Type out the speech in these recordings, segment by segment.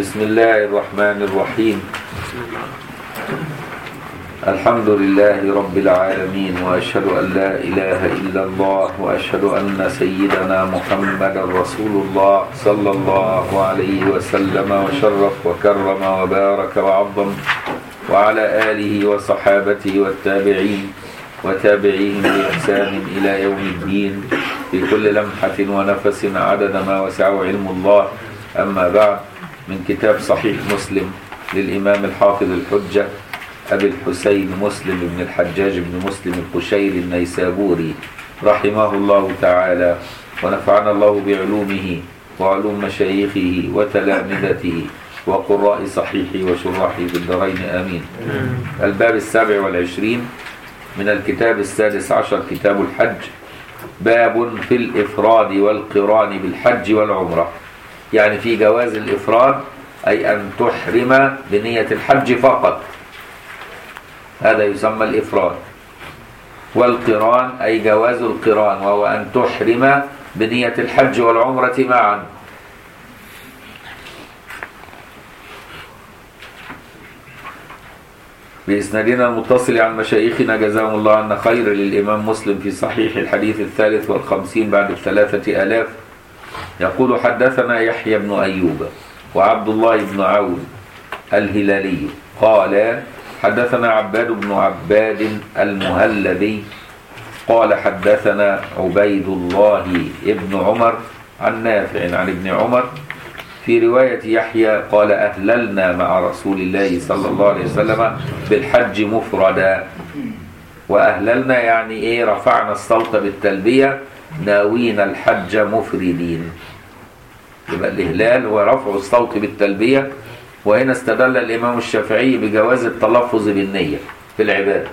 بسم الله الرحمن الرحيم الحمد لله رب العالمين وأشهد أن لا إله إلا الله وأشهد أن سيدنا محمد رسول الله صلى الله عليه وسلم وشرف وكرم وبارك وعظم وعلى آله وصحابته والتابعين وتابعيهم بإحسان إلى يوم الدين في كل لمحة ونفس عدد ما وسعه علم الله أما بعد من كتاب صحيح مسلم للإمام الحافظ الحجة أبي الحسين مسلم بن الحجاج بن مسلم القشيري النيسابوري رحمه الله تعالى ونفعنا الله بعلومه وعلوم مشايخه وتلامذته وقراء صحيحه وشراحه في الدارين آمين الباب السابع والعشرين من الكتاب السادس عشر كتاب الحج باب في الإفراد والقران بالحج والعمرة يعني في جواز الإفراد أي أن تحرم بنية الحج فقط هذا يسمى الإفراد والقران أي جواز القران وهو أن تحرم بنية الحج والعمرة معا بإسنادنا المتصل عن مشايخنا جزاهم الله عنا خير للإمام مسلم في صحيح الحديث الثالث والخمسين بعد الثلاثة آلاف يقول حدثنا يحيى بن أيوب وعبد الله بن عون الهلالي قال حدثنا عباد بن عباد المهلبي قال حدثنا عبيد الله ابن عمر عن نافع عن ابن عمر في رواية يحيى قال أهللنا مع رسول الله صلى الله عليه وسلم بالحج مفردا وأهللنا يعني إيه رفعنا الصوت بالتلبية ناوين الحج مفردين يبقى الإهلال هو رفع الصوت بالتلبية وهنا استدل الإمام الشافعي بجواز التلفظ بالنية في العبادة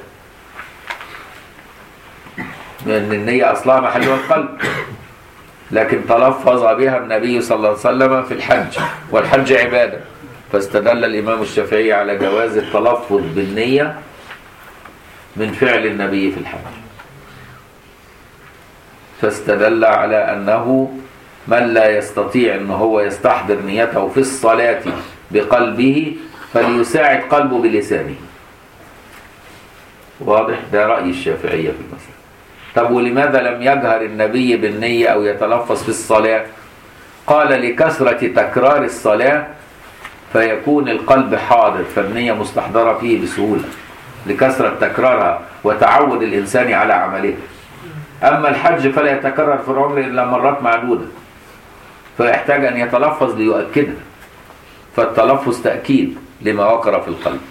لأن النية أصلها محلها القلب لكن تلفظ بها النبي صلى الله عليه وسلم في الحج والحج عبادة فاستدل الإمام الشافعي على جواز التلفظ بالنية من فعل النبي في الحج فاستدل على أنه من لا يستطيع أنه هو يستحضر نيته في الصلاة بقلبه فليساعد قلبه بلسانه واضح ده رأي الشافعية في المسألة طب ولماذا لم يجهر النبي بالنية أو يتلفظ في الصلاة قال لكثرة تكرار الصلاة فيكون القلب حاضر فالنية مستحضرة فيه بسهولة لكثرة تكرارها وتعود الإنسان على عمله أما الحج فلا يتكرر في العمر إلا مرات معدودة فيحتاج أن يتلفظ ليؤكدها فالتلفظ تأكيد لما وقر في القلب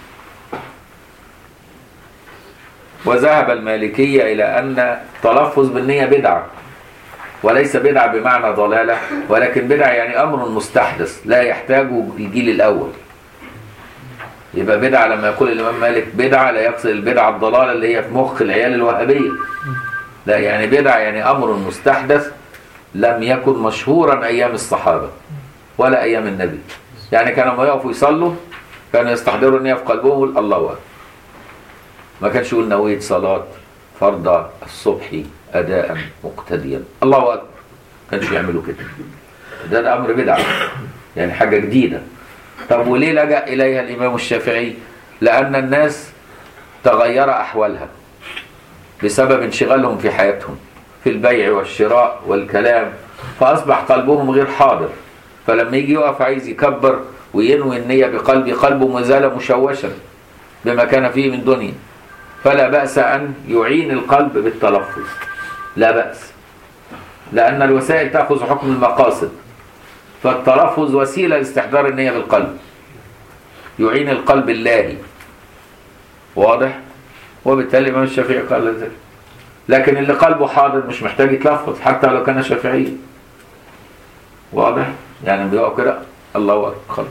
وذهب المالكية إلى أن التلفظ بالنية بدعة وليس بدعة بمعنى ضلالة ولكن بدعة يعني أمر مستحدث لا يحتاجه الجيل الأول يبقى بدعة لما يقول الإمام مالك بدعة لا يقصد البدعة الضلالة اللي هي في مخ العيال الوهابية لا يعني بدعة يعني أمر مستحدث لم يكن مشهورا أيام الصحابة ولا أيام النبي يعني كانوا لما يقفوا يصلوا كانوا يستحضروا النية في قلبهم يقول الله أكبر ما كانش يقول نويت صلاة فرض الصبح أداء مقتديا الله أكبر ما كانش يعملوا كده ده, ده أمر بدعة يعني حاجة جديدة طب وليه لجأ إليها الإمام الشافعي لأن الناس تغير أحوالها بسبب انشغالهم في حياتهم في البيع والشراء والكلام فأصبح قلبهم غير حاضر فلما يجي يقف عايز يكبر وينوي النية بقلبه قلبه ما زال مشوشا بما كان فيه من دنيا فلا بأس أن يعين القلب بالتلفظ لا بأس لأن الوسائل تأخذ حكم المقاصد فالتلفظ وسيلة لاستحضار النية بالقلب يعين القلب اللاهي واضح وبالتالي الإمام الشافعي قال ذلك لكن اللي قلبه حاضر مش محتاج يتلفظ حتى لو كان شافعيا واضح يعني بيقف كده الله اكبر خلاص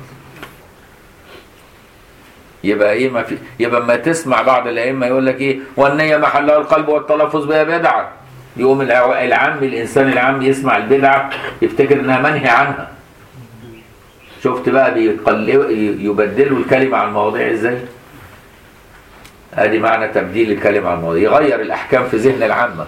يبقى ايه ما في يبقى ما تسمع بعض الائمه يقول لك ايه والنيه محلها القلب والتلفظ بها بدعه يقوم العام الانسان العام يسمع البدعه يفتكر انها منهي عنها شفت بقى بيقلوا يبدلوا الكلمه عن المواضيع ازاي ادي معنى تبديل الكلمه عن المواضيع يغير الاحكام في ذهن العامه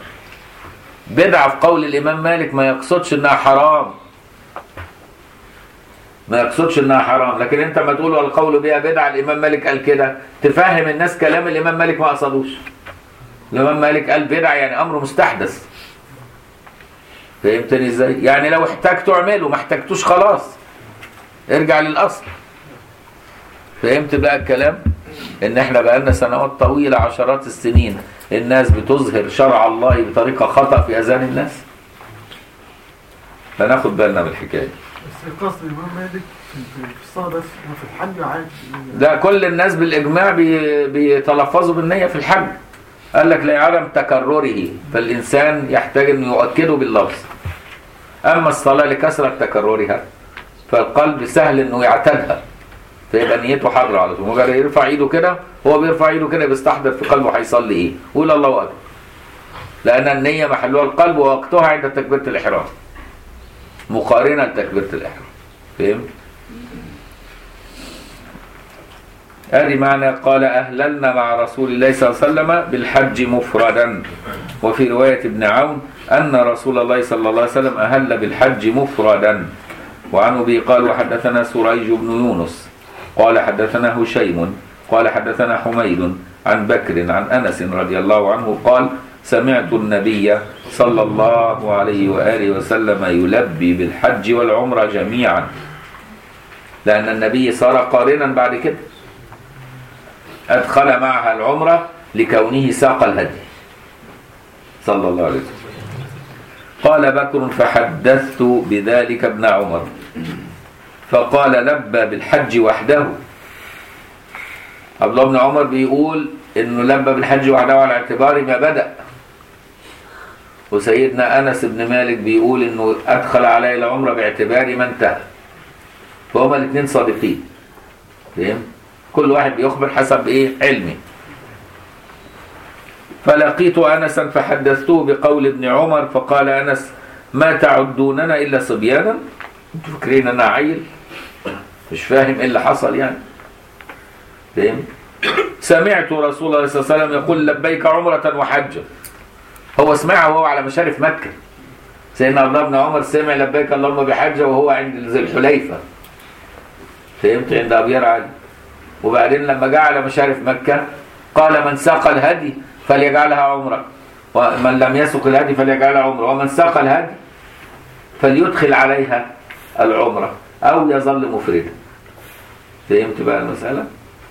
بدعه في قول الامام مالك ما يقصدش انها حرام ما يقصدش انها حرام لكن انت ما تقول والقول بها بدعه الامام مالك قال كده تفهم الناس كلام الامام مالك ما قصدوش الامام مالك قال بدعه يعني امر مستحدث فهمتني ازاي يعني لو احتاجته اعمله ما احتاجتوش خلاص ارجع للاصل فهمت بقى الكلام ان احنا بقالنا سنوات طويله عشرات السنين الناس بتظهر شرع الله بطريقه خطا في اذهان الناس فناخد بالنا من الحكايه بس قصد الإمام مالك في في الصلاة بس وفي الحج عادي ده كل الناس بالاجماع بي- بيتلفظوا بالنيه في الحج قال لك لعدم تكرره فالانسان يحتاج انه يؤكده باللفظ اما الصلاه لكثره تكررها فالقلب سهل انه يعتادها فيبقى نيته حر على طول مجرد يرفع ايده كده هو بيرفع ايده كده بيستحضر في قلبه هيصلي ايه يقول الله اكبر لان النيه محلها القلب ووقتها عند تكبيره الاحرام مقارنه لتكبيره الاحرام فهمت ادي معنى قال اهللنا مع رسول الله صلى الله عليه وسلم بالحج مفردا وفي روايه ابن عون ان رسول الله صلى الله عليه وسلم اهل بالحج مفردا وعن ابي قال وحدثنا سريج بن يونس قال حدثنا هشيم قال حدثنا حميد عن بكر عن انس رضي الله عنه قال سمعت النبي صلى الله عليه واله وسلم يلبي بالحج والعمره جميعا لان النبي صار قارنا بعد كده أدخل معها العمرة لكونه ساق الهدي صلى الله عليه وسلم قال بكر فحدثت بذلك ابن عمر فقال لبى بالحج وحده عبد الله بن عمر بيقول انه لبى بالحج وحده على اعتبار ما بدأ وسيدنا انس بن مالك بيقول انه ادخل عليه العمره باعتبار ما انتهى فهما الاثنين صادقين فهمت كل واحد بيخبر حسب ايه علمه فلقيت انسا فحدثته بقول ابن عمر فقال انس ما تعدوننا الا صبيانا انتوا فاكرين انا عيل مش فاهم ايه اللي حصل يعني فاهم سمعت رسول الله صلى الله عليه وسلم يقول لبيك عمرة وحجة هو سمعها وهو على مشارف مكة سيدنا عبد الله بن عمر سمع لبيك اللهم بحجة وهو عند ذي الحليفة فهمت عند أبيار علي وبعدين لما جاء على مشارف مكة قال من ساق الهدي فليجعلها عمرة ومن لم يسق الهدي فليجعلها عمرة ومن ساق الهدي فليدخل عليها العمرة أو يظل مفردا فهمت بقى المسألة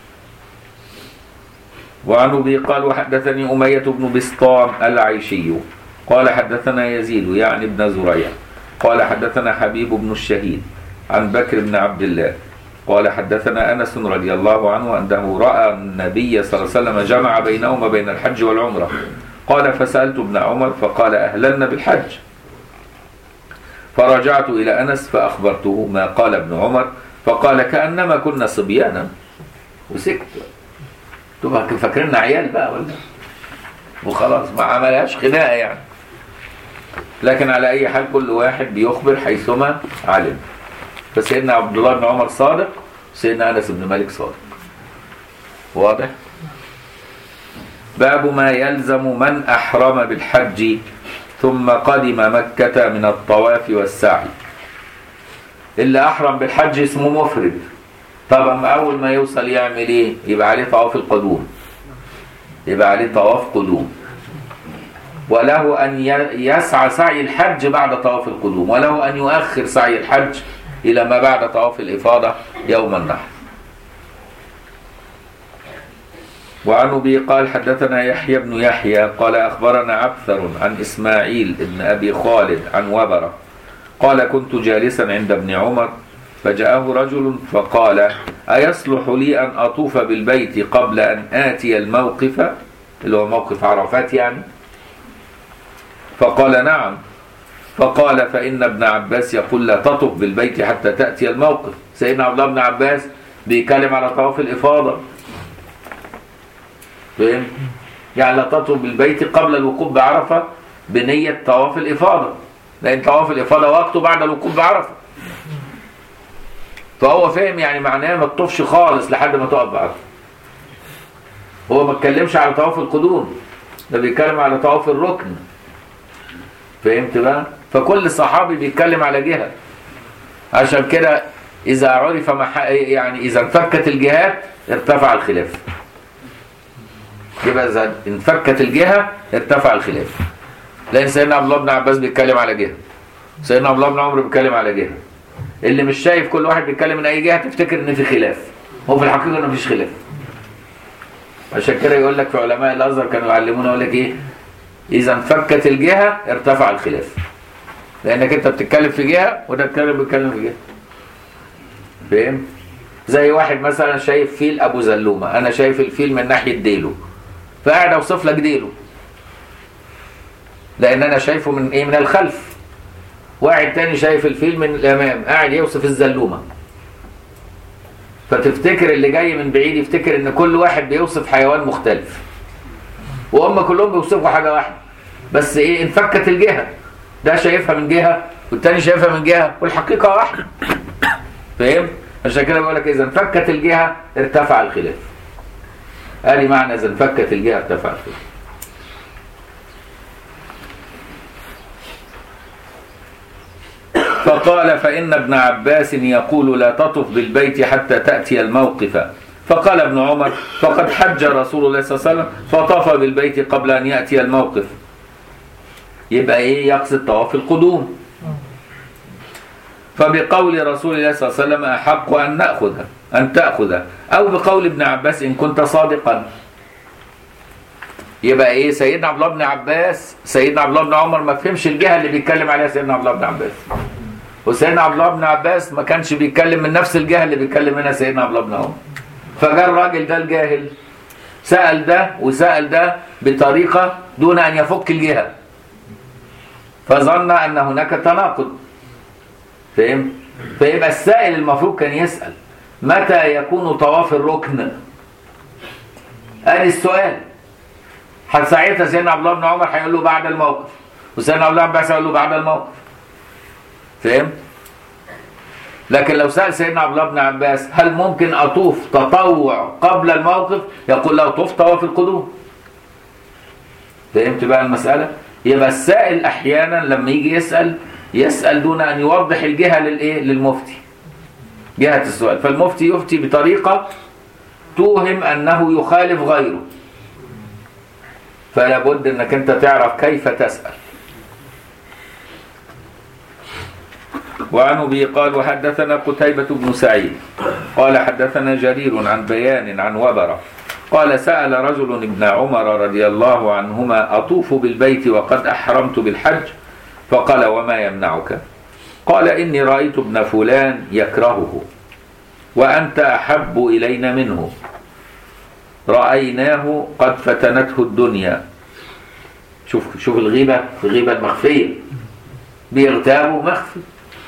وعن أبي قال وحدثني أمية بن بسطام العيشي قال حدثنا يزيد يعني ابن زريع قال حدثنا حبيب بن الشهيد عن بكر بن عبد الله قال حدثنا انس رضي الله عنه انه راى النبي صلى الله عليه وسلم جمع بينهما بين الحج والعمره قال فسالت ابن عمر فقال اهللنا بالحج فرجعت الى انس فاخبرته ما قال ابن عمر فقال كانما كنا صبيانا وسكت تبقى فاكريننا عيال بقى ولا وخلاص ما عملهاش خناقه يعني لكن على اي حال كل واحد بيخبر حيثما علم فسيدنا عبد الله بن عمر صادق سيدنا انس بن مالك صادق واضح باب ما يلزم من احرم بالحج ثم قدم مكة من الطواف والسعي اللي احرم بالحج اسمه مفرد طبعا اول ما يوصل يعمل ايه يبقى عليه طواف القدوم يبقى عليه طواف قدوم وله ان يسعى سعي الحج بعد طواف القدوم وله ان يؤخر سعي الحج إلى ما بعد طواف الإفاضة يوم النحر وعن أبي قال حدثنا يحيى بن يحيى قال أخبرنا عبثر عن إسماعيل بن أبي خالد عن وبرة قال كنت جالسا عند ابن عمر فجاءه رجل فقال أيصلح لي أن أطوف بالبيت قبل أن آتي الموقف اللي هو موقف عرفات يعني فقال نعم فقال فإن ابن عباس يقول لا تطف بالبيت حتى تأتي الموقف سيدنا عبد الله بن عباس بيتكلم على طواف الإفاضة فاهم؟ يعني لا تطف بالبيت قبل الوقوف بعرفة بنية طواف الإفاضة لأن طواف الإفاضة وقته بعد الوقوف بعرفة فهو فاهم يعني معناه ما تطوفش خالص لحد ما تقف بعرفة هو ما اتكلمش على طواف القدوم ده بيتكلم على طواف الركن فهمت بقى فكل صحابي بيتكلم على جهة عشان كده إذا عرف مح... يعني إذا انفكت الجهات ارتفع الخلاف يبقى إذا انفكت الجهة ارتفع الخلاف لأن سيدنا عبد الله بن عباس بيتكلم على جهة سيدنا عبد الله بن عمر بيتكلم على جهة اللي مش شايف كل واحد بيتكلم من أي جهة تفتكر إن في خلاف هو في الحقيقة إن مفيش خلاف عشان كده يقول لك في علماء الأزهر كانوا يعلمونا يقول لك إيه إذا انفكت الجهة ارتفع الخلاف لأنك أنت بتتكلم في جهة وده بيتكلم بيتكلم في جهة فاهم؟ زي واحد مثلا شايف فيل ابو زلومه انا شايف الفيل من ناحيه ديله فقاعد اوصف لك ديله لان انا شايفه من ايه من الخلف واحد تاني شايف الفيل من الامام قاعد يوصف الزلومه فتفتكر اللي جاي من بعيد يفتكر ان كل واحد بيوصف حيوان مختلف وهم كلهم بيوصفوا حاجه واحده بس ايه انفكت الجهه ده شايفها من جهه والتاني شايفها من جهه والحقيقه واحده فاهم عشان كده بقول لك اذا انفكت الجهه ارتفع الخلاف ادي معنى اذا انفكت الجهه ارتفع الخلاف فقال فإن ابن عباس يقول لا تطف بالبيت حتى تأتي الموقف فقال ابن عمر فقد حج رسول الله صلى الله عليه وسلم فطاف بالبيت قبل أن يأتي الموقف يبقى إيه يقصد طواف القدوم فبقول رسول الله صلى الله عليه وسلم أحق أن نأخذها أن تأخذها أو بقول ابن عباس إن كنت صادقا يبقى ايه سيدنا عبد الله بن عباس سيدنا عبد الله بن عمر ما فهمش الجهه اللي بيتكلم عليها سيدنا عبد الله بن عباس وسيدنا عبد الله بن عباس ما كانش بيتكلم من نفس الجهه اللي بيتكلم منها سيدنا عبد الله بن عمر فجاء الراجل ده الجاهل سأل ده وسأل ده بطريقة دون أن يفك الجهة فظن أن هناك تناقض فهم؟ فيبقى السائل المفروض كان يسأل متى يكون طواف الركن ادي السؤال ساعتها سيدنا عبد الله بن عمر هيقول له بعد الموقف وسيدنا عبد الله بن عباس هيقول له بعد الموقف فهم لكن لو سأل سيدنا عبد الله بن عباس هل ممكن أطوف تطوع قبل الموقف يقول له طوف طواف القدوم فهمت بقى المسألة يبقى السائل أحيانا لما يجي يسأل يسأل دون أن يوضح الجهة للإيه للمفتي جهة السؤال فالمفتي يفتي بطريقة توهم أنه يخالف غيره فلا بد أنك أنت تعرف كيف تسأل وعن ابي قال وحدثنا قتيبة بن سعيد قال حدثنا جرير عن بيان عن وبرة قال سأل رجل ابن عمر رضي الله عنهما أطوف بالبيت وقد أحرمت بالحج فقال وما يمنعك قال إني رأيت ابن فلان يكرهه وأنت أحب إلينا منه رأيناه قد فتنته الدنيا شوف شوف الغيبة الغيبة المخفية بيغتابه مخفي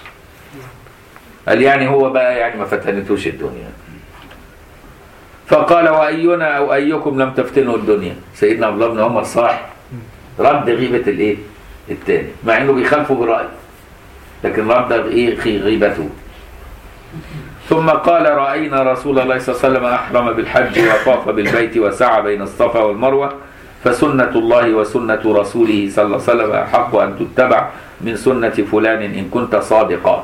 قال يعني هو بقى يعني ما فتنتوش الدنيا فقال وأينا أو أيكم لم تفتنه الدنيا سيدنا عبد الله بن عمر صاح رد غيبة الإيه التاني مع إنه بيخالفه برأي لكن رد إيه غيبته ثم قال رأينا رسول الله صلى الله عليه وسلم أحرم بالحج وطاف بالبيت وسعى بين الصفا والمروة فسنة الله وسنة رسوله صلى الله عليه وسلم أحق أن تتبع من سنة فلان إن كنت صادقا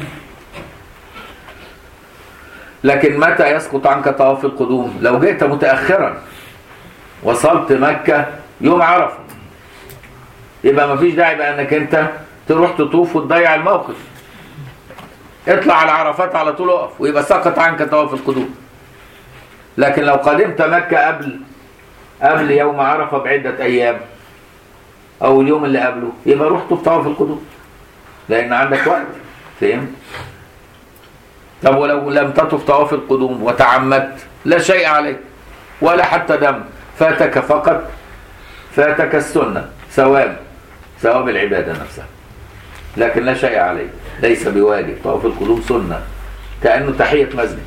لكن متى يسقط عنك طواف القدوم لو جئت متأخرا وصلت مكة يوم عرفة يبقى ما فيش داعي بقى انك انت تروح تطوف وتضيع الموقف اطلع على عرفات على طول اقف ويبقى سقط عنك طواف القدوم لكن لو قدمت مكة قبل قبل يوم عرفة بعدة أيام أو اليوم اللي قبله يبقى روح طوف طواف القدوم لأن عندك وقت فهمت؟ طب ولو لم تطف طواف القدوم وتعمدت لا شيء عليك ولا حتى دم فاتك فقط فاتك السنة ثواب ثواب العبادة نفسها لكن لا شيء عليك ليس بواجب طواف القدوم سنة كأنه تحية مسجد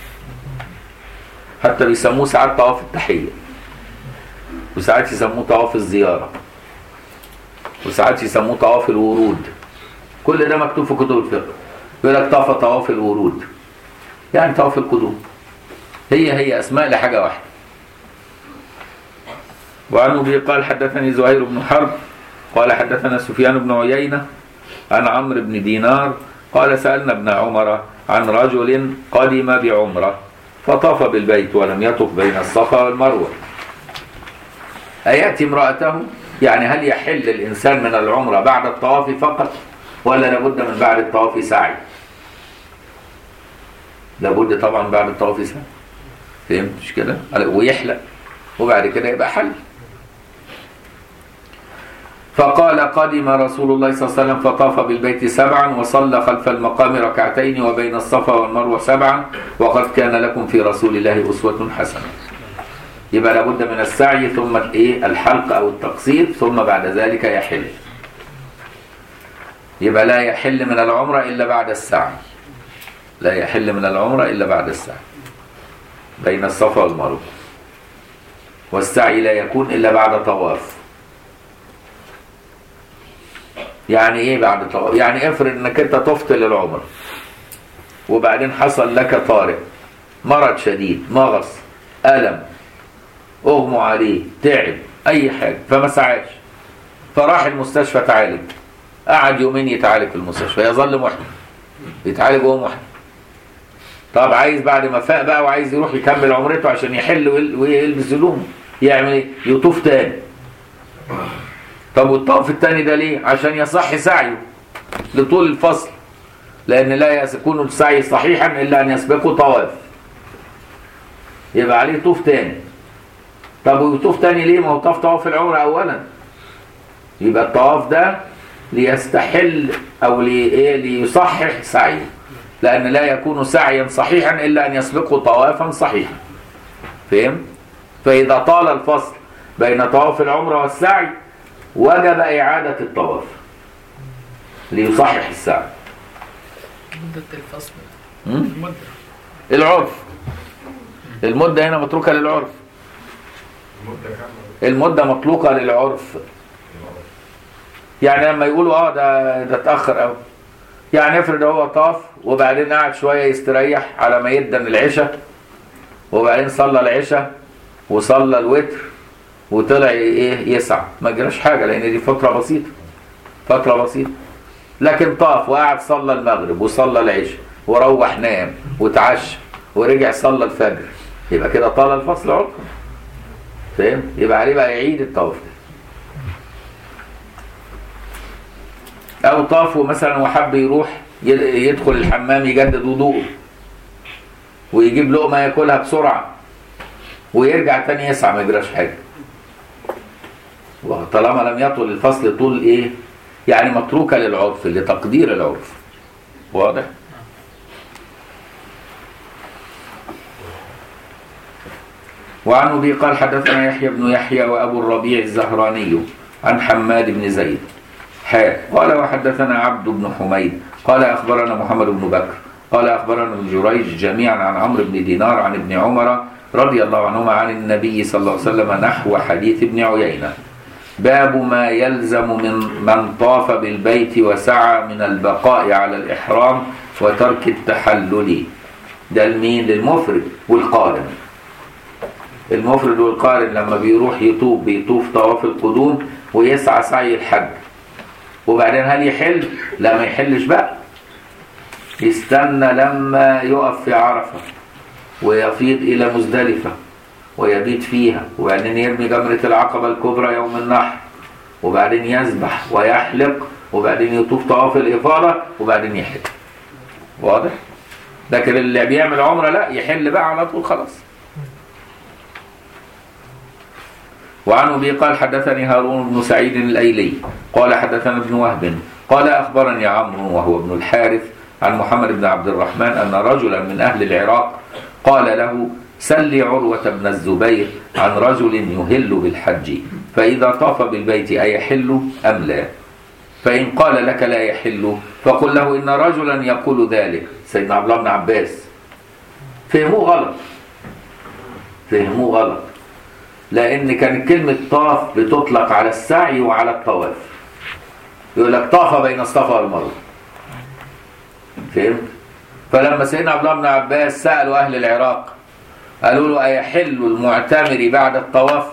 حتى بيسموه ساعات طواف التحية وساعات يسموه طواف الزيارة وساعات يسموه طواف الورود كل ده مكتوب في كتب الفقه يقول لك طاف طواف الورود يعني طواف القدوم هي هي اسماء لحاجه واحده وعن ابي قال حدثني زهير بن حرب قال حدثنا سفيان بن عيينه عن عمرو بن دينار قال سالنا ابن عمر عن رجل قدم بعمرة فطاف بالبيت ولم يطف بين الصفا والمروة أيأتي امرأته يعني هل يحل الإنسان من العمرة بعد الطواف فقط ولا لابد من بعد الطواف سعي لابد طبعا بعد الطواف سعي فهمت مش كده ويحلق وبعد كده يبقى حل فقال قدم رسول الله صلى الله عليه وسلم فطاف بالبيت سبعا وصلى خلف المقام ركعتين وبين الصفا والمروة سبعا وقد كان لكم في رسول الله أسوة حسنة يبقى لابد من السعي ثم ايه الحلق او التقصير ثم بعد ذلك يحل يبقى لا يحل من العمرة إلا بعد السعي لا يحل من العمرة إلا بعد السعي بين الصفا والمروة والسعي لا يكون إلا بعد طواف يعني ايه بعد طواف يعني افرض انك انت طفت للعمر وبعدين حصل لك طارئ مرض شديد مغص ألم اغمى عليه تعب اي حاجة فما سعاش فراح المستشفى تعالج قعد يومين يتعالج في المستشفى يظل محن يتعالج وهو محن طب عايز بعد ما فاق بقى وعايز يروح يكمل عمرته عشان يحل ويل- ويلبس هدومه يعمل ايه؟ يطوف تاني طب والطواف التاني ده ليه؟ عشان يصح سعيه لطول الفصل لأن لا يكون السعي صحيحا إلا أن يسبقه طواف يبقى عليه طوف تاني طب ويطوف تاني ليه؟ ما هو طاف طواف العمرة أولا يبقى الطواف ده ليستحل أو لي إيه ليصحح سعيه لأن لا يكون سعيا صحيحا إلا أن يسبقه طوافا صحيحا فهم؟ فإذا طال الفصل بين طواف العمرة والسعي وجب إعادة الطواف ليصحح السعي مدة الفصل م? المدة العرف المدة هنا متروكة للعرف المدة مطلوقة للعرف يعني لما يقولوا اه ده ده اتأخر قوي يعني افرض هو طاف وبعدين قعد شوية يستريح على ما يدن العشاء وبعدين صلى العشاء وصلى الوتر وطلع ايه يسعى ما جراش حاجة لان دي فترة بسيطة فترة بسيطة لكن طاف وقعد صلى المغرب وصلى العشاء وروح نام وتعشى ورجع صلى الفجر يبقى كده طال الفصل عرفا فاهم يبقى عليه بقى يعيد الطواف او طاف مثلا وحب يروح يد- يدخل الحمام يجدد وضوءه ويجيب لقمه ياكلها بسرعه ويرجع تاني يسعى ما يجراش حاجه وطالما لم يطل الفصل طول ايه يعني متروكه للعرف لتقدير العرف واضح وعن ابي قال حدثنا يحيى بن يحيى وابو الربيع الزهراني عن حماد بن زيد حاء قال وحدثنا عبد بن حميد قال اخبرنا محمد بن بكر قال اخبرنا ابن جريج جميعا عن عمرو بن دينار عن ابن عمر رضي الله عنهما عن النبي صلى الله عليه وسلم نحو حديث ابن عيينه باب ما يلزم من من طاف بالبيت وسعى من البقاء على الإحرام وترك التحلل ده المين للمفرد والقارن المفرد والقارن لما بيروح يطوف بيطوف طواف القدوم ويسعى سعي الحج وبعدين هل يحل لا ما يحلش بقى يستنى لما يقف في عرفة ويفيض إلى مزدلفة ويبيت فيها وبعدين يرمي جمرة العقبة الكبرى يوم النحر وبعدين يذبح ويحلق وبعدين يطوف طواف الإفاضة وبعدين يحل واضح؟ لكن اللي بيعمل عمرة لا يحل بقى على طول خلاص وعن أبي قال حدثني هارون بن سعيد الأيلي قال حدثنا ابن وهب قال أخبرني عمرو وهو ابن الحارث عن محمد بن عبد الرحمن أن رجلا من أهل العراق قال له سل عروة بن الزبير عن رجل يهل بالحج فإذا طاف بالبيت أيحل أم لا فإن قال لك لا يحل فقل له إن رجلا يقول ذلك سيدنا عبد الله بن عباس فهموه غلط فهموه غلط لأن كانت كلمة طاف بتطلق على السعي وعلى الطواف يقول لك طاف بين الصفا والمروة فهمت؟ فلما سيدنا عبد الله بن عباس سألوا أهل العراق قالوا له أيحل المعتمر بعد الطواف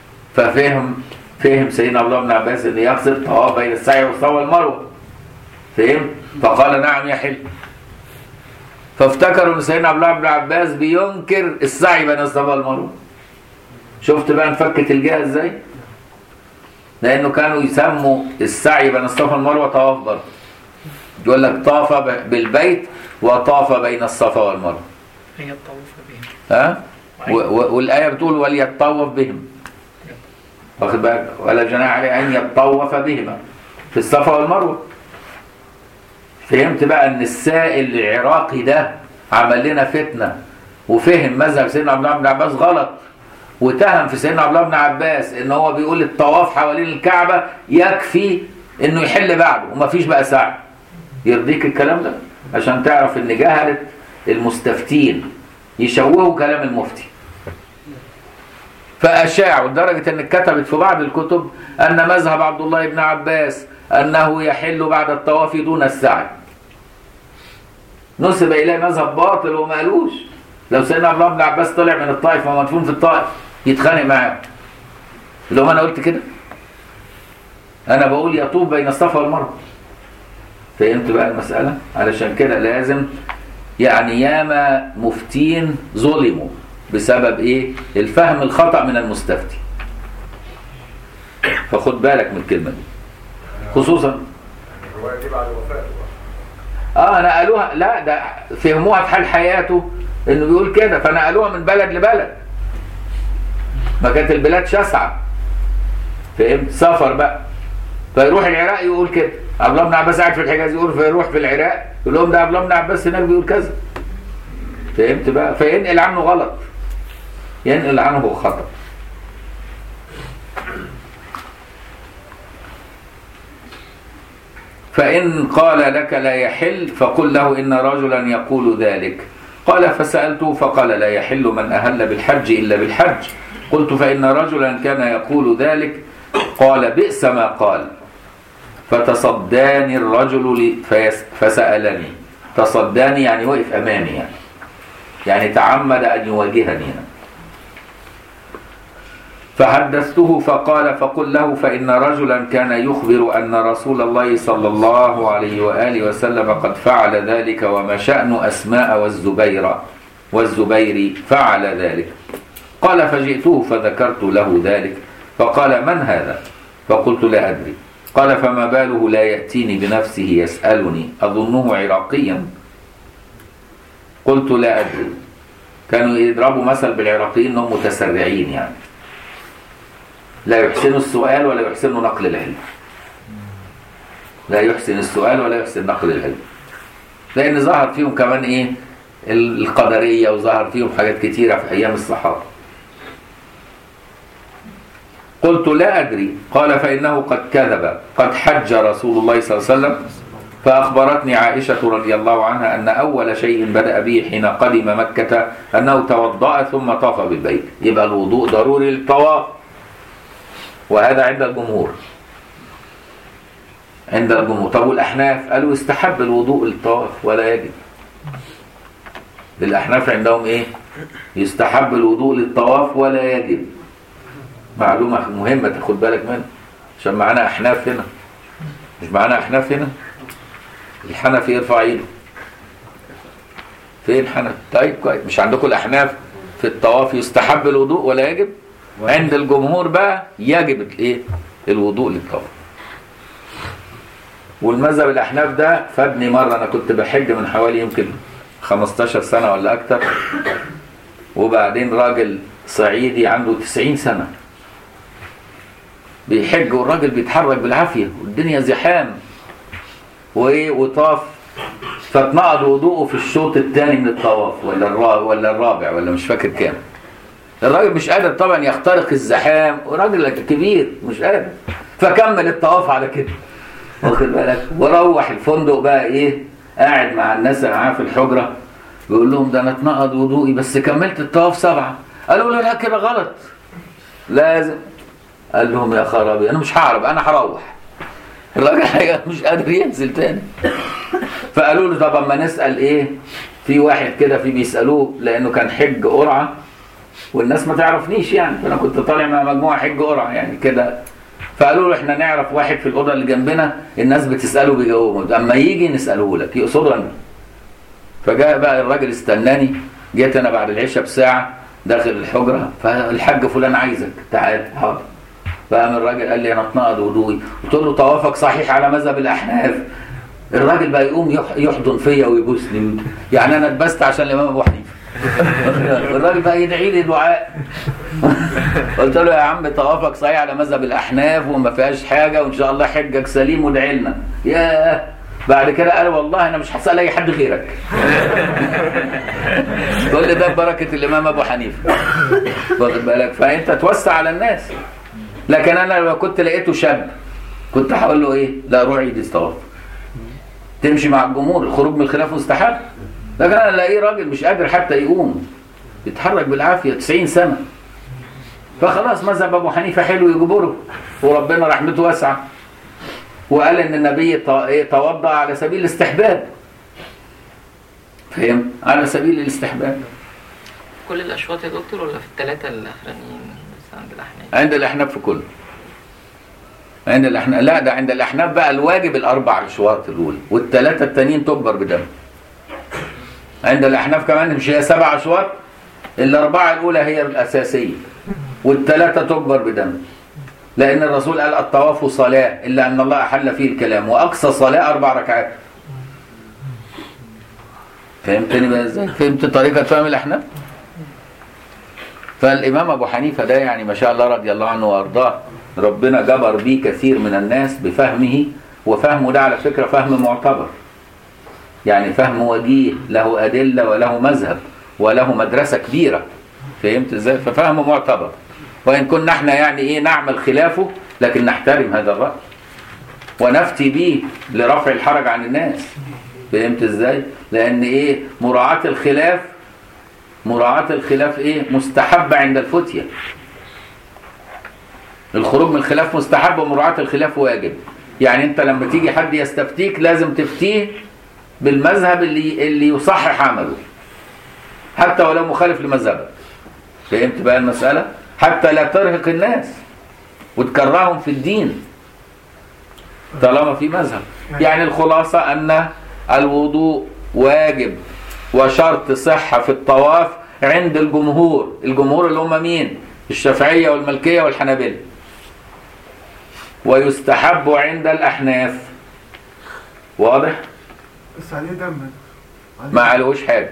ففهم فهم سيدنا عبد الله بن عباس ان يقصد طواف بين السعي والصفا والمروه فهمت فقال نعم يحل فافتكروا ان سيدنا عبد الله بن عباس بينكر السعي بين الصفا والمروه شفت بقى انفكت الجهه ازاي لانه كانوا يسموا السعي بين الصفا والمروه طواف برضه يقول لك طاف ب- بالبيت وطاف بين الصفا والمروه هي الطواف بهم ها و- و- والايه بتقول وليطوف بهم واخد بالك ولا جناح عليه ان يطوف بهما في الصفا والمروه فهمت بقى ان السائل العراقي ده عمل لنا فتنه وفهم مذهب سيدنا عبد الله بن عباس غلط وتهم في سيدنا عبد الله بن عباس ان هو بيقول الطواف حوالين الكعبه يكفي انه يحل بعده ومفيش بقى سعي يرضيك الكلام ده عشان تعرف ان جهله المستفتين يشوهوا كلام المفتي فأشاعوا لدرجة أن كتبت في بعض الكتب أن مذهب عبد الله بن عباس أنه يحل بعد الطواف دون السعي نسب إليه مذهب باطل وما قالوش لو سيدنا عبد الله بن عباس طلع من الطائف ومدفون في الطائف يتخانق معاه لو أنا قلت كده أنا بقول يطوف بين الصفا والمروة فهمت بقى المسألة علشان كده لازم يعني ياما مفتين ظلموا بسبب ايه الفهم الخطأ من المستفتي فخد بالك من الكلمة دي خصوصا الرواية دي بعد وفاته اه نقلوها لا ده فهموها في حال حياته انه بيقول كده فنقلوها من بلد لبلد ما كانت البلاد شاسعه فهمت سفر بقى فيروح العراق يقول كده عبد الله بن عباس قاعد في الحجاز يقول فيروح في العراق يقول لهم ده عبد الله بن عباس هناك بيقول كذا فهمت بقى فينقل عنه غلط ينقل عنه خطأ فإن قال لك لا يحل فقل له إن رجلا يقول ذلك قال فسألته فقال لا يحل من أهل بالحج إلا بالحج قلت فإن رجلا كان يقول ذلك قال بئس ما قال فتصداني الرجل لي فيس فسألني تصداني يعني وقف أمامي يعني يعني تعمد أن يواجهني يعني. فحدثته فقال فقل له فإن رجلا كان يخبر أن رسول الله صلى الله عليه وآله وسلم قد فعل ذلك وما شأن أسماء والزبير والزبير فعل ذلك قال فجئته فذكرت له ذلك فقال من هذا فقلت لا أدري قال فما باله لا يأتيني بنفسه يسألني أظنه عراقيا قلت لا أدري كانوا يضربوا مثل بالعراقيين انهم متسرعين يعني لا يحسنوا السؤال ولا يحسنوا نقل العلم لا يحسن السؤال ولا يحسن نقل العلم لان ظهر فيهم كمان ايه القدريه وظهر فيهم حاجات كتيره في ايام الصحابه قلت لا ادري قال فانه قد كذب قد حج رسول الله صلى الله عليه وسلم فأخبرتني عائشة رضي الله عنها أن أول شيء بدأ به حين قدم مكة أنه توضأ ثم طاف بالبيت يبقى الوضوء ضروري للطواف وهذا عند الجمهور عند الجمهور طب والأحناف قالوا يستحب الوضوء للطواف ولا يجب الأحناف عندهم إيه يستحب الوضوء للطواف ولا يجب معلومة مهمة تاخد بالك منها عشان معانا أحناف هنا مش معانا أحناف هنا الحنفي يرفع ايده فين حنفي طيب كويس مش عندكم الاحناف في الطواف يستحب الوضوء ولا يجب عند الجمهور بقى يجب الايه الوضوء للطواف والمذهب الاحناف ده فادني مره انا كنت بحج من حوالي يمكن 15 سنه ولا اكتر وبعدين راجل صعيدي عنده 90 سنه بيحج والراجل بيتحرك بالعافيه والدنيا زحام وايه وطاف فاتنقض وضوءه في الشوط الثاني من الطواف ولا الرابع ولا الرابع ولا مش فاكر كام الراجل مش قادر طبعا يخترق الزحام وراجل كبير مش قادر فكمل الطواف على كده واخد بالك وروح الفندق بقى ايه قاعد مع الناس اللي معاه في الحجره بيقول لهم ده انا اتنقض وضوئي بس كملت الطواف سبعه قالوا له لا كده غلط لازم قال لهم يا خرابي انا مش هعرف انا هروح الراجل مش قادر ينزل تاني فقالوا له طب اما نسال ايه في واحد كده في بيسالوه لانه كان حج قرعه والناس ما تعرفنيش يعني فانا كنت طالع مع مجموعه حج قرعه يعني كده فقالوا له احنا نعرف واحد في الاوضه اللي جنبنا الناس بتساله بيجاوبه اما يجي نساله لك يقصده انا فجاء بقى الراجل استناني جيت انا بعد العشاء بساعه داخل الحجره فالحاج فلان عايزك تعال حاضر فقام الراجل قال لي انا اتنقض وضوئي قلت له طوافك صحيح على مذهب الاحناف الراجل بقى يقوم يح- يحضن فيا ويبوسني يعني انا اتبست عشان الامام ابو حنيفه الراجل بقى يدعي لي دعاء قلت له يا عم طوافك صحيح على مذهب الاحناف وما فيهاش حاجه وان شاء الله حجك سليم وادعي لنا ياه بعد كده قال والله انا مش هسال اي حد غيرك كل ده ببركه الامام ابو حنيفه واخد بالك فانت توسع على الناس لكن انا لو كنت لقيته شاب كنت هقول له ايه لا روح عيد الطواف تمشي مع الجمهور الخروج من الخلاف مستحب لكن انا الاقيه راجل مش قادر حتى يقوم بيتحرك بالعافيه 90 سنه فخلاص مذهب ابو حنيفه حلو يجبره وربنا رحمته واسعه وقال ان النبي ط- إيه، توضا على سبيل الاستحباب فهمت على سبيل الاستحباب كل الاشواط يا دكتور ولا في الثلاثه الاخرانيين بس عند الاحناف عند الاحناف في كله عند الاحناف لا ده عند الاحناف بقى الواجب الاربع اشواط الاولى والثلاثه التانيين تكبر بدم عند الاحناف كمان مش هي سبع اشواط الاربعه الاولى هي الاساسيه والثلاثه تكبر بدم لان الرسول قال الطواف صلاه الا ان الله احل فيه الكلام واقصى صلاه اربع ركعات فهمتني بقى ازاي فهمت طريقه فهم الاحناف فالإمام أبو حنيفة ده يعني ما شاء الله رضي الله عنه وأرضاه ربنا جبر بيه كثير من الناس بفهمه وفهمه ده على فكرة فهم معتبر يعني فهم وجيه له أدلة وله مذهب وله مدرسة كبيرة فهمت ازاي ففهم معتبر وإن كنا احنا يعني ايه نعمل خلافه لكن نحترم هذا الرأي ونفتي به لرفع الحرج عن الناس فهمت ازاي لأن ايه مراعاة الخلاف مراعاة الخلاف ايه مستحبة عند الفتية الخروج من الخلاف مستحب ومراعاة الخلاف واجب يعني انت لما تيجي حد يستفتيك لازم تفتيه بالمذهب اللي اللي يصحح عمله حتى ولو مخالف لمذهبك فهمت بقى المسألة حتى لا ترهق الناس وتكرههم في الدين طالما في مذهب يعني الخلاصة أن الوضوء واجب وشرط صحة في الطواف عند الجمهور الجمهور اللي هم مين الشافعية والملكية والحنابلة ويستحب عند الأحناف واضح بس عليه دم عليه- ما عليهوش حاجة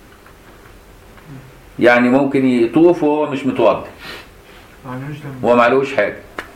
يعني ممكن يطوف وهو مش متوضي ما عليهوش دم وهو ما عليهوش حاجة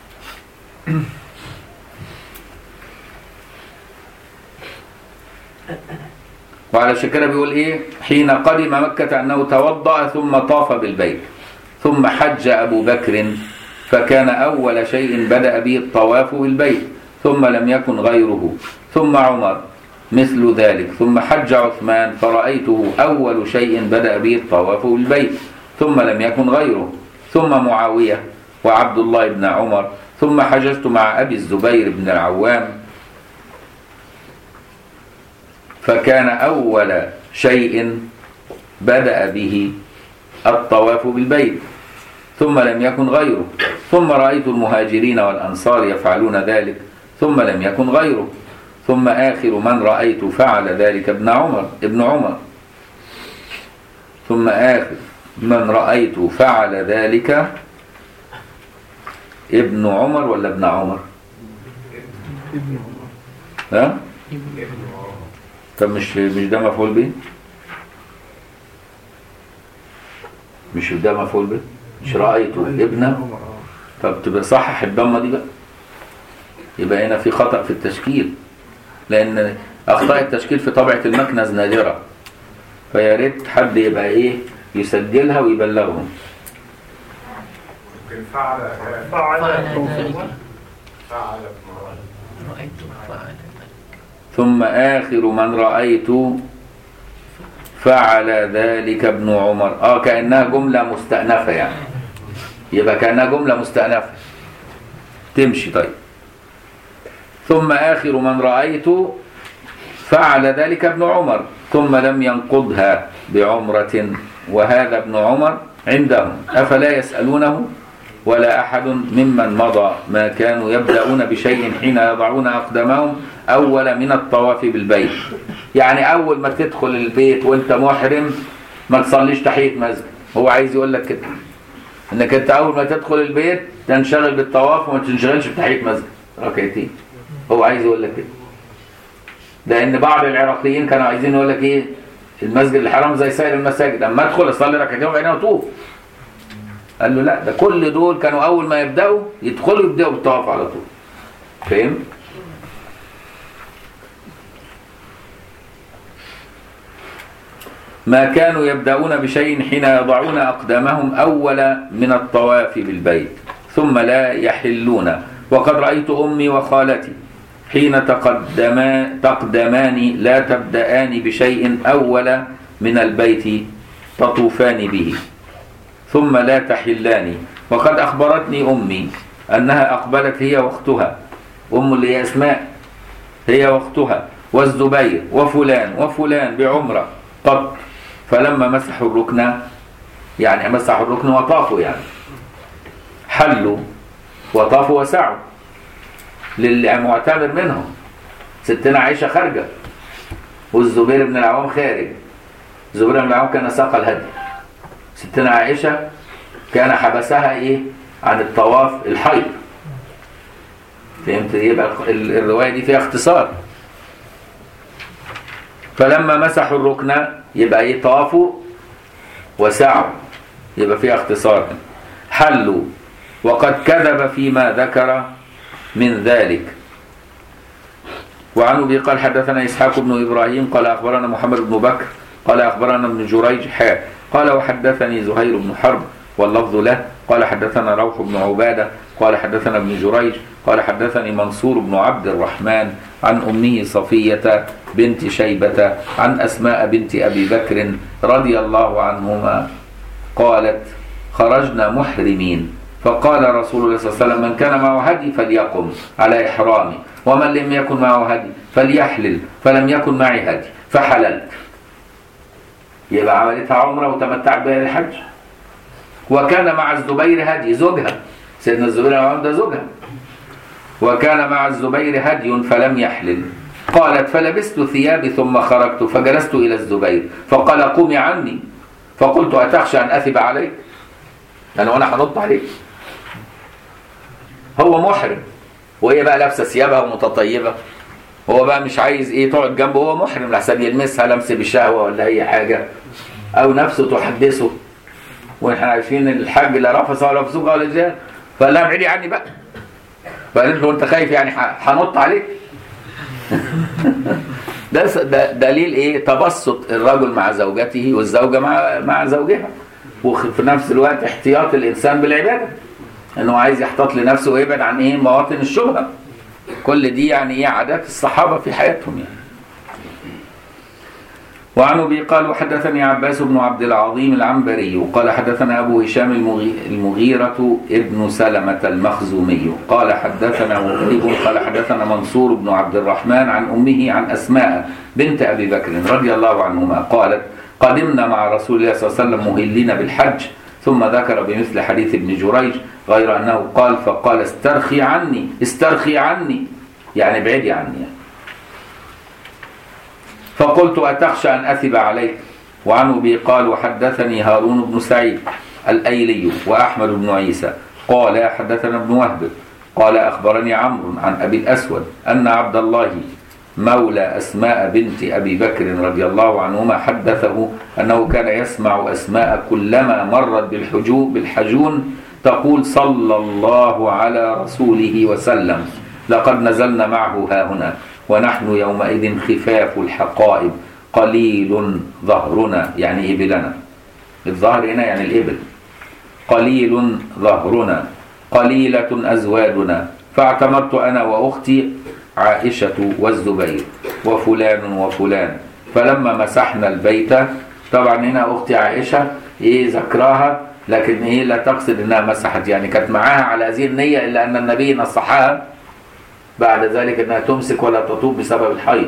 وعلى كده بيقول ايه حين قدم مكة انه توضأ ثم طاف بالبيت ثم حج ابو بكر فكان اول شيء بدأ به الطواف بالبيت ثم لم يكن غيره ثم عمر مثل ذلك ثم حج عثمان فرأيته أول شيء بدأ به الطواف بالبيت ثم لم يكن غيره ثم معاوية وعبد الله بن عمر ثم حججت مع أبي الزبير بن العوام فكان أول شيء بدأ به الطواف بالبيت ثم لم يكن غيره ثم رأيت المهاجرين والأنصار يفعلون ذلك ثم لم يكن غيره ثم آخر من رأيت فعل ذلك ابن عمر ابن عمر ثم آخر من رأيت فعل ذلك ابن عمر ولا ابن عمر ابن ها طب مش مش ده مفعول به مش ده مفعول به مش رأيت ابن عمر اه طب تبقى صحح الضمه دي بقى يبقى هنا في خطأ في التشكيل لأن أخطاء التشكيل في طبعة المكنز نادرة فيا ريت حد يبقى إيه يسجلها ويبلغهم يمكن فعل فعل فعل ذلك فعل رأيت فعل ثم آخر من رأيت فعل ذلك ابن عمر اه كأنها جملة مستأنفة يعني يبقى كأنها جملة مستأنفة تمشي طيب ثم آخر من رأيت فعل ذلك ابن عمر ثم لم ينقضها بعمرة وهذا ابن عمر عندهم أفلا يسألونه ولا أحد ممن مضى ما كانوا يبدأون بشيء حين يضعون أقدامهم أول من الطواف بالبيت يعني أول ما تدخل البيت وأنت محرم ما تصليش تحية مسجد هو عايز يقول لك كده انك انت اول ما تدخل البيت تنشغل بالطواف وما تنشغلش بتحيه مسجد ركعتين هو عايز يقول لك كده لان بعض العراقيين كانوا عايزين يقول لك ايه المسجد الحرام زي سائر المساجد اما ادخل اصلي ركعتين وبعدين اطوف قال له لا ده كل دول كانوا اول ما يبداوا يدخلوا يبداوا بالطواف على طول فاهم ما كانوا يبدأون بشيء حين يضعون أقدامهم أول من الطواف بالبيت ثم لا يحلون وقد رأيت أمي وخالتي حين تقدما تقدمان لا تبدأان بشيء أول من البيت تطوفان به ثم لا تحلان وقد أخبرتني أمي أنها أقبلت هي واختها أم اللي هي أسماء هي واختها والزبير وفلان وفلان بعمرة قط فلما مسحوا الركن يعني مسحوا الركن وطافوا يعني حلوا وطافوا وسعوا للمعتمر منهم ستنا عائشة خارجة والزبير بن العوام خارج الزبير بن العوام كان ساق الهدي ستنا عائشة كان حبسها ايه عن الطواف الحيض فهمت يبقى ال- الرواية دي فيها اختصار فلما مسحوا الركن يبقى ايه طافوا وسعوا يبقى فيها اختصار حلوا وقد كذب فيما ذكر من ذلك وعن ابي قال حدثنا اسحاق بن ابراهيم قال اخبرنا محمد بن بكر قال اخبرنا ابن جريج حاء قال وحدثني زهير بن حرب واللفظ له قال حدثنا روح بن عباده قال حدثنا ابن جريج قال حدثني منصور بن عبد الرحمن عن امه صفيه بنت شيبه عن اسماء بنت ابي بكر رضي الله عنهما قالت خرجنا محرمين فقال رسول الله صلى الله عليه وسلم من كان معه هدي فليقم على إحرامه ومن لم يكن معه هدي فليحلل فلم يكن معي هدي فحللت يبقى عملتها عمرة وتمتعت بها للحج وكان مع الزبير هدي زوجها سيدنا الزبير بن العوام ده زوجها وكان مع الزبير هدي فلم يحلل قالت فلبست ثيابي ثم خرجت فجلست إلى الزبير فقال قومي عني فقلت أتخشى أن أثب عليك أنا وأنا هنط عليك هو محرم وهي بقى لابسه ثيابها ومتطيبه هو بقى مش عايز ايه تقعد جنبه هو محرم لحسن يلمسها لمس بشهوه ولا اي حاجه او نفسه تحدثه واحنا عارفين الحج لا رفث ولا فسوق ولا جهاد فقال لها ابعدي عني بقى فقالت له انت خايف يعني ح- هنط عليك ده س- ده دليل ايه تبسط الرجل مع زوجته والزوجه مع مع زوجها وفي نفس الوقت احتياط الانسان بالعباده انه عايز يحتاط لنفسه ويبعد عن ايه مواطن الشبهه كل دي يعني ايه عادات الصحابه في حياتهم يعني وعن ابي قال وحدثني عباس بن عبد العظيم العنبري قال حدثنا ابو هشام المغي- المغيرة ابن سلمة المخزومي قال حدثنا وهيب قال حدثنا منصور بن عبد الرحمن عن امه عن اسماء بنت ابي بكر رضي الله عنهما قالت قدمنا مع رسول الله صلى الله عليه وسلم مهلين بالحج ثم ذكر بمثل حديث ابن جريج غير انه قال فقال استرخي عني استرخي عني يعني ابعدي عني يعني. فقلت أتخشى أن أثب عليك وعن أبي قال وحدثني هارون بن سعيد الأيلي وأحمد بن عيسى قال حدثنا ابن وهب قال أخبرني عمرو عن أبي الأسود أن عبد الله مولى أسماء بنت أبي بكر رضي الله عنهما حدثه أنه كان يسمع أسماء كلما مرت بالحجو بالحجون تقول صلى الله على رسوله وسلم لقد نزلنا معه ها هنا ونحن يومئذ خفاف الحقائب قليل ظهرنا يعني إبلنا الظهر هنا يعني الإبل قليل ظهرنا قليلة أزوادنا فاعتمرت أنا وأختي عائشة والزبير وفلان وفلان فلما مسحنا البيت طبعا هنا أختي عائشة إيه ذكراها لكن إيه لا تقصد إنها مسحت يعني كانت معاها على هذه النية إلا أن النبي نصحها بعد ذلك انها تمسك ولا تطوب بسبب الحيض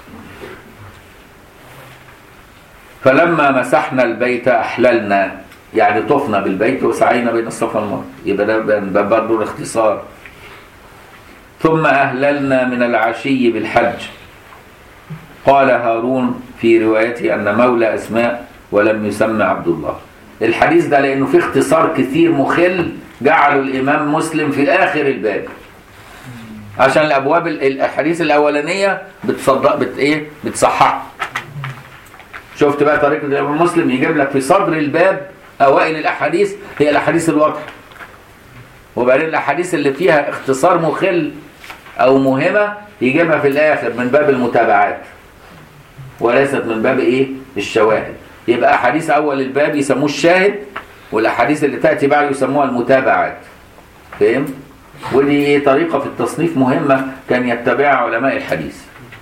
فلما مسحنا البيت احللنا يعني طفنا بالبيت وسعينا بين الصفا والمروه يبقى ده ده برضه الاختصار ثم اهللنا من العشي بالحج قال هارون في روايته ان مولى اسماء ولم يسمى عبد الله الحديث ده لانه فيه اختصار كثير مخل جعله الامام مسلم في اخر الباب عشان الابواب ال- الاحاديث الاولانيه بتصدق بت ايه بتصحح شفت بقى طريقه الامام مسلم يجيب لك في صدر الباب اوائل الاحاديث هي الاحاديث الواضحه وبعدين الاحاديث اللي فيها اختصار مخل او مهمه يجيبها في الاخر من باب المتابعات وليست من باب ايه الشواهد يبقى احاديث اول الباب يسموه الشاهد والاحاديث اللي تاتي بعده يسموها المتابعات فهم ودي ايه طريقه في التصنيف مهمه كان يتبعها علماء الحديث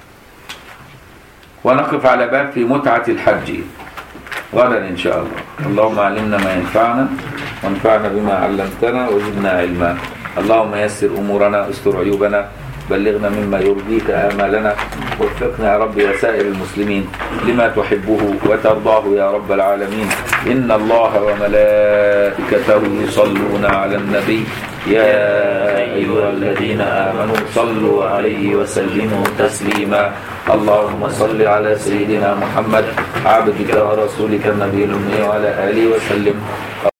ونقف على باب في متعه الحج غدا ان شاء الله اللهم علمنا ما ينفعنا وانفعنا بما علمتنا وزدنا علما اللهم يسر امورنا استر عيوبنا بلغنا مما يرضيك آمالنا وفقنا يا رب يا سائر المسلمين لما تحبه وترضاه يا رب العالمين إن الله وملائكته يصلون على النبي يا أيها الذين آمنوا صلوا عليه وسلموا تسليما اللهم صل على سيدنا محمد عبدك ورسولك النبي الأمي وعلى آله وسلم